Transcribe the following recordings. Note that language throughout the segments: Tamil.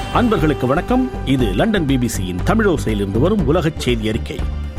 அன்பர்களுக்கு வணக்கம் இது லண்டன் பிபிசியின் தமிழோசையிலிருந்து வரும் உலகச் செய்தி அறிக்கை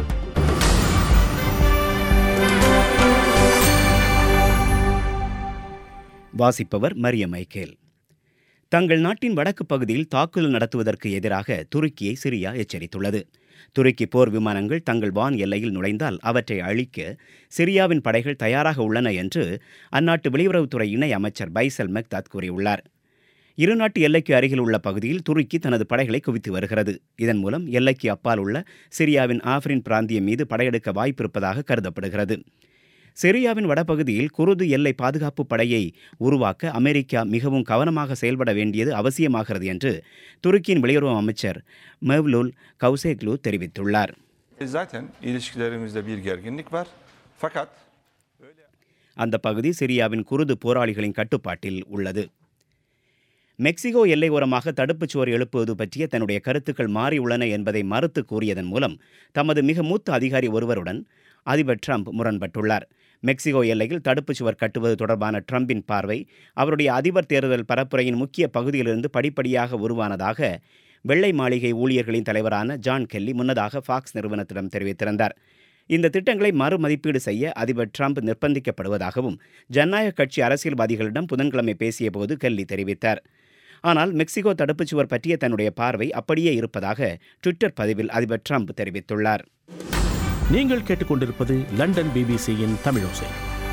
வாசிப்பவர் மரிய மைக்கேல் தங்கள் நாட்டின் வடக்கு பகுதியில் தாக்குதல் நடத்துவதற்கு எதிராக துருக்கியை சிரியா எச்சரித்துள்ளது துருக்கி போர் விமானங்கள் தங்கள் வான் எல்லையில் நுழைந்தால் அவற்றை அழிக்க சிரியாவின் படைகள் தயாராக உள்ளன என்று அந்நாட்டு வெளியுறவுத்துறை இணை அமைச்சர் பைசல் மெக்தாத் கூறியுள்ளார் இரு நாட்டு எல்லைக்கு அருகில் உள்ள பகுதியில் துருக்கி தனது படைகளை குவித்து வருகிறது இதன் மூலம் எல்லைக்கு அப்பால் உள்ள சிரியாவின் ஆஃப்ரின் பிராந்தியம் மீது படையெடுக்க வாய்ப்பு இருப்பதாக கருதப்படுகிறது சிரியாவின் வடபகுதியில் குருது எல்லை பாதுகாப்பு படையை உருவாக்க அமெரிக்கா மிகவும் கவனமாக செயல்பட வேண்டியது அவசியமாகிறது என்று துருக்கியின் வெளியுறவு அமைச்சர் மெவ்லூல் கவுசேக்லு தெரிவித்துள்ளார் Zaten ilişkilerimizde bir gerginlik var. Fakat அந்த பகுதி சிரியாவின் குருது போராளிகளின் கட்டுப்பாட்டில் உள்ளது மெக்சிகோ எல்லை ஓரமாக தடுப்புச் சுவர் எழுப்புவது பற்றிய தன்னுடைய கருத்துக்கள் மாறியுள்ளன என்பதை மறுத்து கூறியதன் மூலம் தமது மிக மூத்த அதிகாரி ஒருவருடன் அதிபர் ட்ரம்ப் முரண்பட்டுள்ளார் மெக்சிகோ எல்லையில் தடுப்புச் சுவர் கட்டுவது தொடர்பான ட்ரம்பின் பார்வை அவருடைய அதிபர் தேர்தல் பரப்புரையின் முக்கிய பகுதியிலிருந்து படிப்படியாக உருவானதாக வெள்ளை மாளிகை ஊழியர்களின் தலைவரான ஜான் கெல்லி முன்னதாக ஃபாக்ஸ் நிறுவனத்திடம் தெரிவித்திருந்தார் இந்த திட்டங்களை மறுமதிப்பீடு செய்ய அதிபர் ட்ரம்ப் நிர்பந்திக்கப்படுவதாகவும் ஜனநாயக கட்சி அரசியல்வாதிகளிடம் புதன்கிழமை பேசியபோது கெல்லி தெரிவித்தார் ஆனால் மெக்சிகோ தடுப்புச் சுவர் பற்றிய தன்னுடைய பார்வை அப்படியே இருப்பதாக ட்விட்டர் பதிவில் அதிபர் ட்ரம்ப் தெரிவித்துள்ளார் நீங்கள் கேட்டுக்கொண்டிருப்பது லண்டன் பிபிசியின் தமிழோசை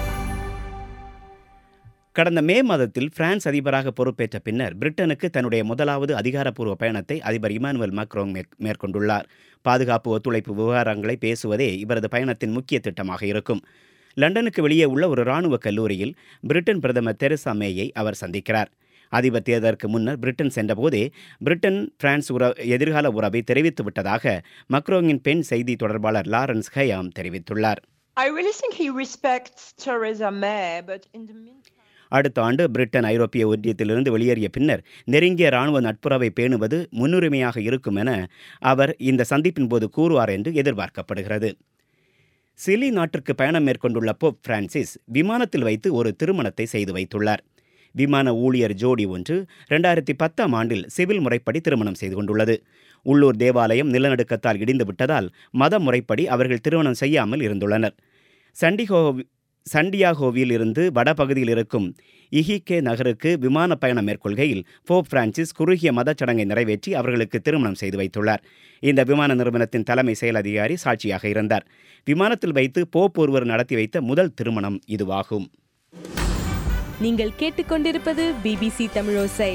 கடந்த மே மாதத்தில் பிரான்ஸ் அதிபராக பொறுப்பேற்ற பின்னர் பிரிட்டனுக்கு தன்னுடைய முதலாவது அதிகாரப்பூர்வ பயணத்தை அதிபர் இமானுவேல் மேக்ரோங் மேற்- மேற்கொண்டுள்ளார் பாதுகாப்பு ஒத்துழைப்பு விவகாரங்களை பேசுவதே இவரது பயணத்தின் முக்கிய திட்டமாக இருக்கும் லண்டனுக்கு வெளியே உள்ள ஒரு இராணுவ கல்லூரியில் பிரிட்டன் பிரதமர் தெரசா மேயை அவர் சந்திக்கிறார் அதிபர் தேர்தலுக்கு முன்னர் பிரிட்டன் சென்றபோதே பிரிட்டன் பிரான்ஸ் உற எதிர்கால உறவை தெரிவித்து விட்டதாக மக்ரோங்கின் பெண் செய்தி தொடர்பாளர் லாரன்ஸ் ஹயாம் தெரிவித்துள்ளார் I really think he respects Theresa May, but in the meantime. அடுத்த ஆண்டு பிரிட்டன் ஐரோப்பிய ஒன்றியத்திலிருந்து வெளியேறிய பின்னர் நெருங்கிய இராணுவ நட்புறவை பேணுவது முன்னுரிமையாக இருக்கும் என அவர் இந்த சந்திப்பின் போது கூறுவார் என்று எதிர்பார்க்கப்படுகிறது சிலி நாட்டிற்கு பயணம் மேற்கொண்டுள்ள போப் பிரான்சிஸ் விமானத்தில் வைத்து ஒரு திருமணத்தை செய்து வைத்துள்ளார் விமான ஊழியர் ஜோடி ஒன்று ரெண்டாயிரத்தி பத்தாம் ஆண்டில் சிவில் முறைப்படி திருமணம் செய்து கொண்டுள்ளது உள்ளூர் தேவாலயம் நிலநடுக்கத்தால் இடிந்து விட்டதால் மத முறைப்படி அவர்கள் திருமணம் செய்யாமல் இருந்துள்ளனர் சண்டிகோ சண்டியாகோவில் இருந்து வடபகுதியில் இருக்கும் இஹிகே நகருக்கு விமான பயணம் மேற்கொள்கையில் போப் பிரான்சிஸ் குறுகிய மதச் சடங்கை நிறைவேற்றி அவர்களுக்கு திருமணம் செய்து வைத்துள்ளார் இந்த விமான நிறுவனத்தின் தலைமை செயல் அதிகாரி சாட்சியாக இருந்தார் விமானத்தில் வைத்து போப் ஒருவர் நடத்தி வைத்த முதல் திருமணம் இதுவாகும் நீங்கள் கேட்டுக்கொண்டிருப்பது பிபிசி தமிழோசை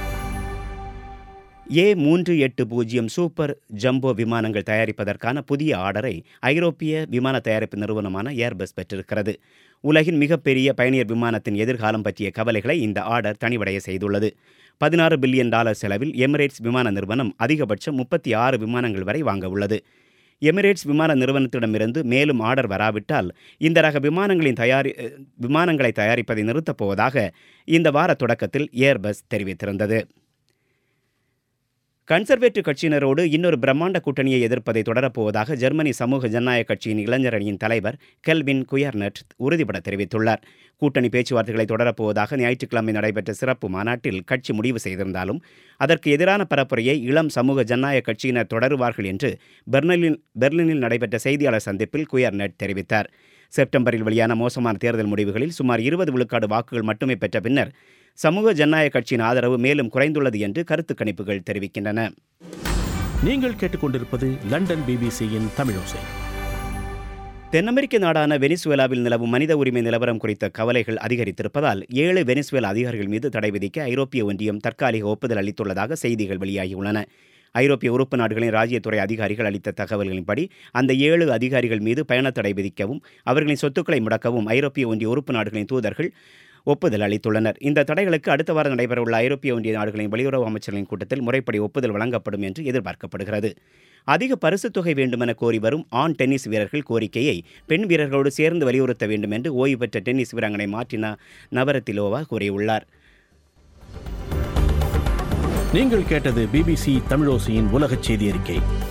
ஏ மூன்று எட்டு பூஜ்ஜியம் சூப்பர் ஜம்போ விமானங்கள் தயாரிப்பதற்கான புதிய ஆர்டரை ஐரோப்பிய விமான தயாரிப்பு நிறுவனமான ஏர்பஸ் பெற்றிருக்கிறது உலகின் மிகப்பெரிய பயணியர் விமானத்தின் எதிர்காலம் பற்றிய கவலைகளை இந்த ஆர்டர் தணிவடைய செய்துள்ளது பதினாறு பில்லியன் டாலர் செலவில் எமிரேட்ஸ் விமான நிறுவனம் அதிகபட்சம் முப்பத்தி ஆறு விமானங்கள் வரை வாங்க உள்ளது எமிரேட்ஸ் விமான நிறுவனத்திடமிருந்து மேலும் ஆர்டர் வராவிட்டால் இந்த ரக விமானங்களின் தயாரி விமானங்களை தயாரிப்பதை நிறுத்தப் போவதாக இந்த வார தொடக்கத்தில் ஏர்பஸ் தெரிவித்திருந்தது கன்சர்வேட்டிவ் கட்சியினரோடு இன்னொரு பிரம்மாண்ட கூட்டணியை எதிர்ப்பதை தொடரப்போவதாக ஜெர்மனி சமூக ஜனநாயக கட்சியின் இளைஞர் அணியின் தலைவர் கெல்வின் குயர்னட் உறுதிபட தெரிவித்துள்ளார் கூட்டணி பேச்சுவார்த்தைகளை தொடரப்போவதாக ஞாயிற்றுக்கிழமை நடைபெற்ற சிறப்பு மாநாட்டில் கட்சி முடிவு செய்திருந்தாலும் அதற்கு எதிரான பரப்புரையை இளம் சமூக ஜனநாயக கட்சியினர் தொடருவார்கள் என்று பெர்லினில் பெர்லினில் நடைபெற்ற செய்தியாளர் சந்திப்பில் குயர்னட் தெரிவித்தார் செப்டம்பரில் வெளியான மோசமான தேர்தல் முடிவுகளில் சுமார் இருபது விழுக்காடு வாக்குகள் மட்டுமே பெற்ற பின்னர் சமூக ஜனநாயக கட்சியின் ஆதரவு மேலும் குறைந்துள்ளது என்று கருத்து கணிப்புகள் தெரிவிக்கின்றன நீங்கள் கேட்டுக்கொண்டிருப்பது லண்டன் பிபிசியின் தமிழோசை தென் அமெரிக்க நாடான வெனிசுவேலாவில் நிலவும் மனித உரிமை நிலவரம் குறித்த கவலைகள் அதிகரித்திருப்பதால் ஏழு வெனிசுவேலா அதிகாரிகள் மீது தடை விதிக்க ஐரோப்பிய ஒன்றியம் தற்காலிக ஒப்புதல் அளித்துள்ளதாக செய்திகள் வெளியாகியுள்ளன ஐரோப்பிய உறுப்பு நாடுகளின் ராஜ்யத்துறை அதிகாரிகள் அளித்த தகவல்களின்படி அந்த ஏழு அதிகாரிகள் மீது பயணத் தடை விதிக்கவும் அவர்களின் சொத்துக்களை முடக்கவும் ஐரோப்பிய ஒன்றிய உறுப்பு நாடுகளின் தூதர்கள் ஒப்புதல் அளித்துள்ளனர் இந்த தடைகளுக்கு அடுத்த வாரம் நடைபெறவுள்ள ஐரோப்பிய ஒன்றிய நாடுகளின் வெளியுறவு அமைச்சர்களின் கூட்டத்தில் முறைப்படி ஒப்புதல் வழங்கப்படும் என்று எதிர்பார்க்கப்படுகிறது அதிக பரிசுத் தொகை வேண்டுமென கோரி வரும் ஆண் டென்னிஸ் வீரர்கள் கோரிக்கையை பெண் வீரர்களோடு சேர்ந்து வலியுறுத்த வேண்டும் என்று ஓய்வு பெற்ற டென்னிஸ் வீராங்கனை மார்டினா நவரத்திலோவா கூறியுள்ளார் நீங்கள் கேட்டது பிபிசி தமிழோசையின் உலகச் செய்தி அறிக்கை